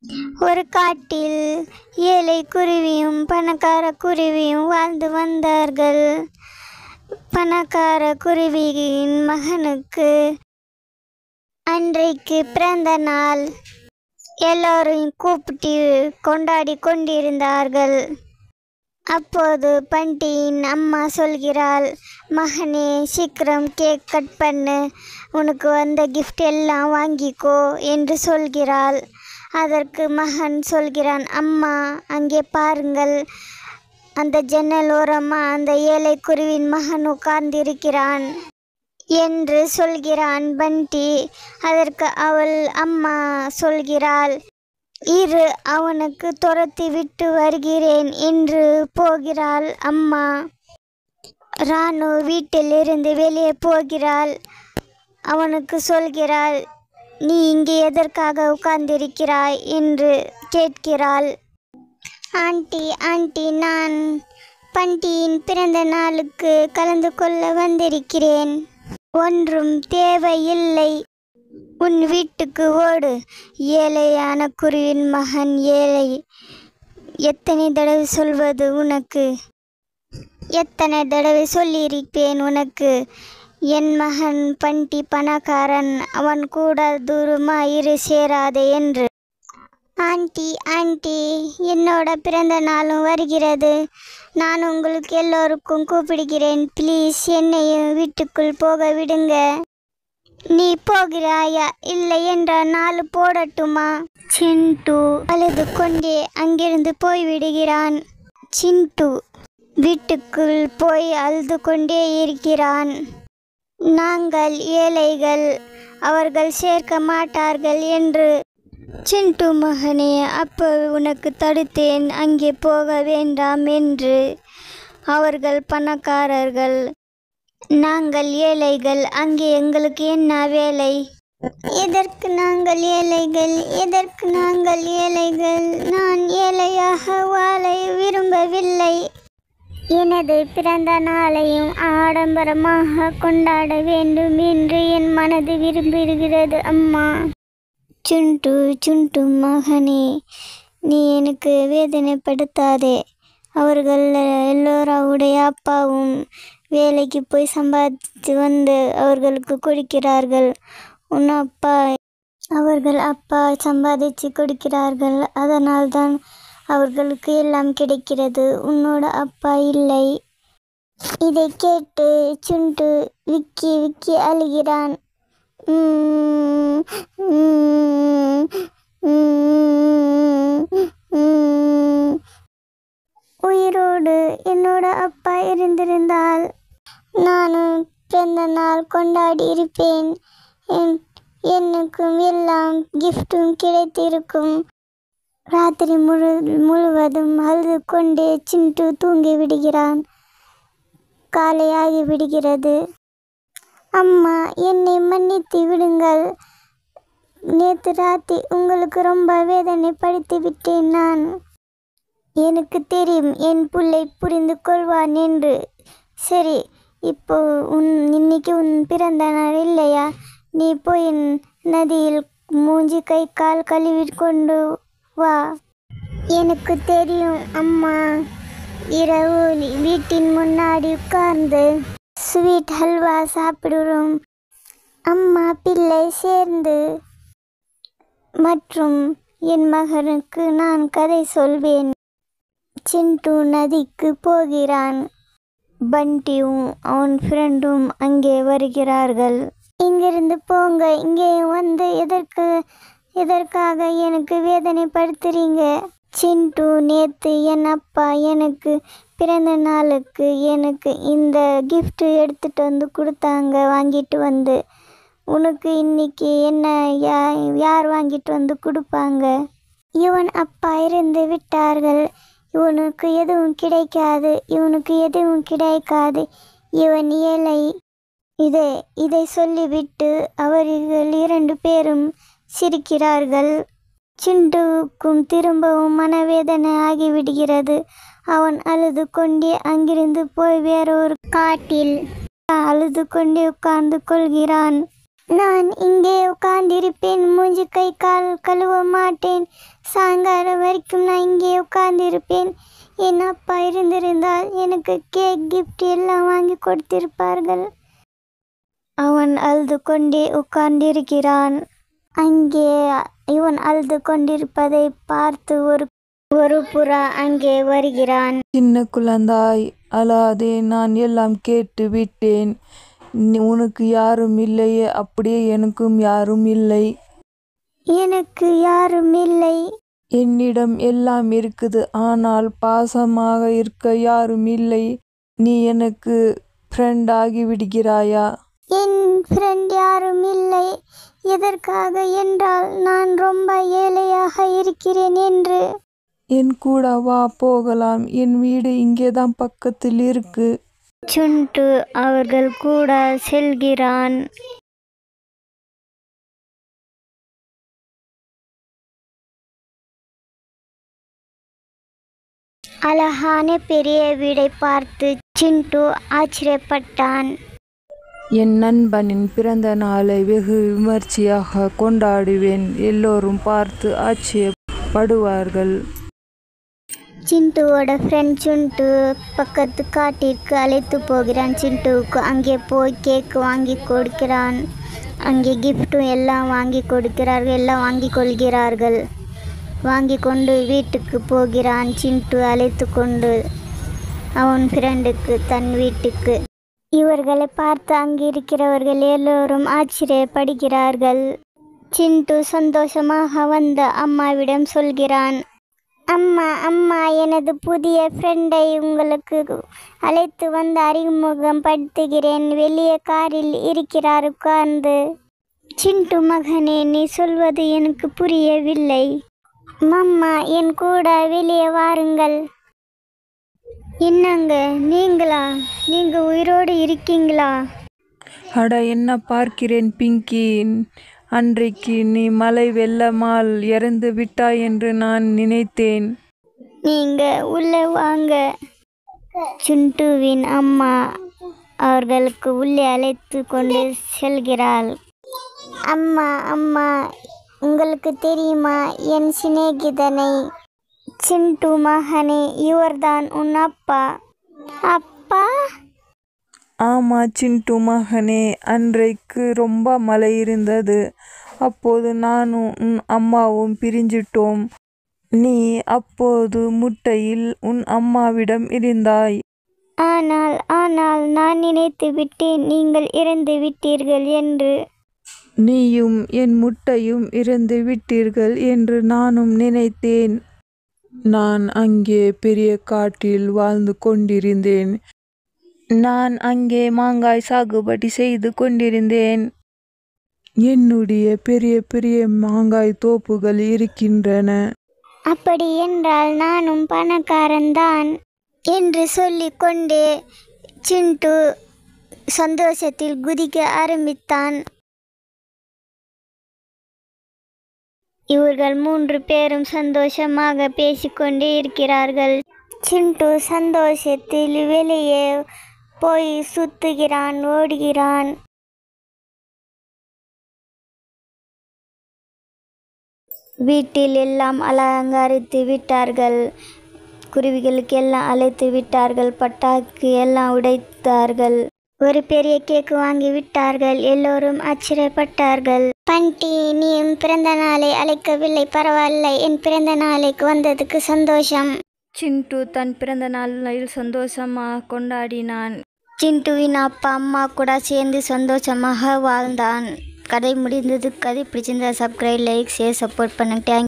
ஒரு காட்டில் ஏழை குருவியும் பணக்கார குருவியும் வாழ்ந்து வந்தார்கள் பணக்கார குருவியின் மகனுக்கு அன்றைக்கு பிறந்த நாள் எல்லோரையும் கூப்பிட்டு கொண்டாடி கொண்டிருந்தார்கள் அப்போது பண்டியின் அம்மா சொல்கிறாள் மகனே சீக்கிரம் கேக் கட் பண்ணு உனக்கு வந்த கிஃப்ட் எல்லாம் வாங்கிக்கோ என்று சொல்கிறாள் அதற்கு மகன் சொல்கிறான் அம்மா அங்கே பாருங்கள் அந்த ஜன்னல் ஓரமாக அந்த ஏழை குருவின் மகன் உட்கார்ந்திருக்கிறான் என்று சொல்கிறான் பண்டி அதற்கு அவள் அம்மா சொல்கிறாள் இரு அவனுக்கு துரத்தி விட்டு வருகிறேன் என்று போகிறாள் அம்மா ராணு வீட்டிலிருந்து வெளியே போகிறாள் அவனுக்கு சொல்கிறாள் நீ இங்கே எதற்காக உட்கார்ந்திருக்கிறாய் என்று கேட்கிறாள் ஆண்டி ஆண்டி நான் பண்டியின் பிறந்த நாளுக்கு கலந்து கொள்ள வந்திருக்கிறேன் ஒன்றும் தேவையில்லை உன் வீட்டுக்கு ஓடு ஏழையான குருவின் மகன் ஏழை எத்தனை தடவை சொல்வது உனக்கு எத்தனை தடவை சொல்லியிருப்பேன் உனக்கு என் மகன் பண்டி பணக்காரன் அவன் கூட தூரமா இரு சேராதே என்று ஆண்டி ஆண்டி என்னோட பிறந்த நாளும் வருகிறது நான் உங்களுக்கு எல்லோருக்கும் கூப்பிடுகிறேன் ப்ளீஸ் என்னையும் வீட்டுக்குள் போக விடுங்க நீ போகிறாயா இல்லை என்றால் நாலு போடட்டுமா சிண்டு அழுது கொண்டே அங்கிருந்து போய்விடுகிறான் சிண்டு வீட்டுக்குள் போய் அழுது கொண்டே இருக்கிறான் நாங்கள் ஏழைகள் அவர்கள் சேர்க்க மாட்டார்கள் என்று சிண்டு மகனே அப்போ உனக்கு தடுத்தேன் அங்கே போக வேண்டாம் என்று அவர்கள் பணக்காரர்கள் நாங்கள் ஏழைகள் அங்கே எங்களுக்கு என்ன வேலை எதற்கு நாங்கள் ஏழைகள் எதற்கு நாங்கள் ஏழைகள் நான் ஏழையாக வாழ விரும்பவில்லை எனது பிறந்த நாளையும் ஆடம்பரமாக கொண்டாட வேண்டும் என்று என் மனது விரும்புகிறது அம்மா சுண்டு சுண்டு மகனே நீ எனக்கு வேதனைப்படுத்தாதே அவர்கள் எல்லோராவுடைய அப்பாவும் வேலைக்கு போய் சம்பாதித்து வந்து அவர்களுக்கு கொடுக்கிறார்கள் உன் அப்பா அவர்கள் அப்பா சம்பாதிச்சு கொடுக்கிறார்கள் அதனால்தான் அவர்களுக்கு எல்லாம் கிடைக்கிறது உன்னோட அப்பா இல்லை இதை கேட்டு சுண்டு விக்கி விக்கி அழுகிறான் உம், உம், உம், உம். உயிரோடு என்னோட அப்பா இருந்திருந்தால் நானும் பிறந்த நாள் கொண்டாடி இருப்பேன் என்- எனக்கும் எல்லாம் கிஃப்ட்டும் கிடைத்திருக்கும் ராத்திரி முழு முழுவதும் அழுது கொண்டே சிண்டு தூங்கி விடுகிறான் காலையாகி விடுகிறது அம்மா என்னை மன்னித்து விடுங்கள் நேற்று ராத்திரி உங்களுக்கு ரொம்ப வேதனைப்படுத்தி விட்டேன் நான் எனக்கு தெரியும் என் புள்ளை புரிந்து கொள்வான் என்று சரி இப்போ உன் இன்னைக்கு உன் பிறந்த நாள் இல்லையா நீ போய் நதியில் மூஞ்சி கை கால் கழுவி கொண்டு வா எனக்கு தெரியும் அம்மா இரவு வீட்டின் முன்னாடி உட்கார்ந்து ஸ்வீட் ஹல்வா சாப்பிடுறோம் அம்மா பிள்ளை சேர்ந்து மற்றும் என் மகனுக்கு நான் கதை சொல்வேன் சிண்டு நதிக்கு போகிறான் பண்டியும் அவன் ஃப்ரெண்டும் அங்கே வருகிறார்கள் இங்கிருந்து போங்க இங்கே வந்து எதற்கு எதற்காக எனக்கு வேதனைப்படுத்துறீங்க சிண்டு நேத்து என் அப்பா எனக்கு பிறந்த நாளுக்கு எனக்கு இந்த gift எடுத்துட்டு வந்து கொடுத்தாங்க வாங்கிட்டு வந்து உனக்கு இன்னைக்கு என்ன யா யார் வாங்கிட்டு வந்து கொடுப்பாங்க இவன் அப்பா இருந்து விட்டார்கள் இவனுக்கு எதுவும் கிடைக்காது இவனுக்கு எதுவும் கிடைக்காது இவன் ஏழை இதை இதை சொல்லிவிட்டு அவர்கள் இரண்டு பேரும் சிரிக்கிறார்கள் சிண்டுவுக்கும் திரும்பவும் மனவேதனை ஆகிவிடுகிறது அவன் அழுது கொண்டே அங்கிருந்து போய் வேறொரு காட்டில் அழுது கொண்டே உட்கார்ந்து கொள்கிறான் நான் இங்கே உட்கார்ந்திருப்பேன் மூஞ்சி கை கால் கழுவ மாட்டேன் சாயங்காலம் வரைக்கும் நான் இங்கே உட்கார்ந்திருப்பேன் என் அப்பா இருந்திருந்தால் எனக்கு கேக் கிஃப்ட் எல்லாம் வாங்கி கொடுத்திருப்பார்கள் அவன் அழுது கொண்டே உட்கார்ந்திருக்கிறான் அங்கே இவன் அழுது கொண்டிருப்பதை பார்த்து ஒரு ஒரு புறா அங்கே வருகிறான் சின்ன குழந்தாய் அழாதே நான் எல்லாம் கேட்டு விட்டேன் நீ- உனக்கு யாரும் இல்லையே அப்படியே எனக்கும் யாரும் இல்லை எனக்கு யாரும் இல்லை என்னிடம் எல்லாம் இருக்குது ஆனால் பாசமாக இருக்க யாரும் இல்லை நீ எனக்கு ஃப்ரெண்ட் ஆகி விடுகிறாயா என் ஃப்ரெண்ட் யாரும் இல்லை எதற்காக என்றால் நான் ரொம்ப ஏழையாக இருக்கிறேன் என்று என் கூட வா போகலாம் என் வீடு இங்கே தான் பக்கத்தில் இருக்கு சுண்டு அவர்கள் கூட செல்கிறான் அழகான பெரிய வீடை பார்த்து சிண்டு ஆச்சரியப்பட்டான் என் நண்பனின் பிறந்த நாளை வெகு விமர்சையாக கொண்டாடுவேன் எல்லோரும் பார்த்து ஆச்சரியப்படுவார்கள் சிண்டுவோட ஃப்ரெண்ட் சிண்டு பக்கத்து காட்டிற்கு அழைத்து போகிறான் சிண்டுவுக்கு அங்கே போய் கேக் வாங்கி கொடுக்கிறான் அங்கே கிஃப்ட்டும் எல்லாம் வாங்கி கொடுக்கிறார்கள் எல்லாம் வாங்கி கொள்கிறார்கள் வாங்கி கொண்டு வீட்டுக்கு போகிறான் சிண்டு அழைத்து கொண்டு அவன் ஃப்ரெண்டுக்கு தன் வீட்டுக்கு இவர்களை பார்த்து அங்கிருக்கிறவர்கள் எல்லோரும் ஆச்சரியப்படுகிறார்கள் சிண்டு சந்தோஷமாக வந்த அம்மாவிடம் சொல்கிறான் அம்மா அம்மா எனது புதிய ஃப்ரெண்டை உங்களுக்கு அழைத்து வந்து அறிமுகம் படுத்துகிறேன் வெளியே காரில் இருக்கிறார் உட்கார்ந்து சிண்டு மகனே நீ சொல்வது எனக்கு புரியவில்லை மம்மா என் கூட வெளியே வாருங்கள் என்னங்க நீங்களா நீங்க உயிரோடு இருக்கீங்களா அட என்ன பார்க்கிறேன் பிங்கி அன்றைக்கு நீ மலை வெள்ளமால் இறந்து விட்டாய் என்று நான் நினைத்தேன் நீங்க உள்ளே வாங்க சுண்டுவின் அம்மா அவர்களுக்கு உள்ளே அழைத்து கொண்டு செல்கிறாள் அம்மா அம்மா உங்களுக்கு தெரியுமா என் சிநேகிதனை சிண்டு மகனே இவர்தான் உன் அப்பா அப்பா ஆமா சிண்டு மகனே அன்றைக்கு ரொம்ப மழை இருந்தது அப்போது நானும் உன் அம்மாவும் பிரிஞ்சிட்டோம் நீ அப்போது முட்டையில் உன் அம்மாவிடம் இருந்தாய் ஆனால் ஆனால் நான் நினைத்து விட்டேன் நீங்கள் இறந்து விட்டீர்கள் என்று நீயும் என் முட்டையும் இறந்து விட்டீர்கள் என்று நானும் நினைத்தேன் நான் அங்கே பெரிய காட்டில் வாழ்ந்து கொண்டிருந்தேன் நான் அங்கே மாங்காய் சாகுபடி செய்து கொண்டிருந்தேன் என்னுடைய பெரிய பெரிய மாங்காய் தோப்புகள் இருக்கின்றன அப்படி என்றால் நானும் பணக்காரன்தான் என்று சொல்லிக்கொண்டே சிண்டு சந்தோஷத்தில் குதிக்க ஆரம்பித்தான் இவர்கள் மூன்று பேரும் சந்தோஷமாக பேசிக்கொண்டே இருக்கிறார்கள் சிண்டு சந்தோஷத்தில் வெளியே போய் சுத்துகிறான் ஓடுகிறான் வீட்டில் எல்லாம் அலங்கரித்து விட்டார்கள் குருவிகளுக்கு எல்லாம் அழைத்து விட்டார்கள் பட்டாக்கு எல்லாம் உடைத்தார்கள் ஒரு பெரிய கேக் வாங்கி விட்டார்கள் எல்லோரும் ஆச்சரியப்பட்டார்கள் பண்டி நீ உன் பிறந்த நாளை அழைக்கவில்லை பரவாயில்லை என் பிறந்த நாளைக்கு வந்ததுக்கு சந்தோஷம் சிண்டு தன் பிறந்த நாளில் சந்தோஷமாக கொண்டாடினான் சிண்டுவின் அப்பா அம்மா கூட சேர்ந்து சந்தோஷமாக வாழ்ந்தான் கதை முடிந்தது கதை பிடிச்சிருந்தா சப்ஸ்கிரைப் லைக் ஷேர் சப்போர்ட் பண்ணுங்க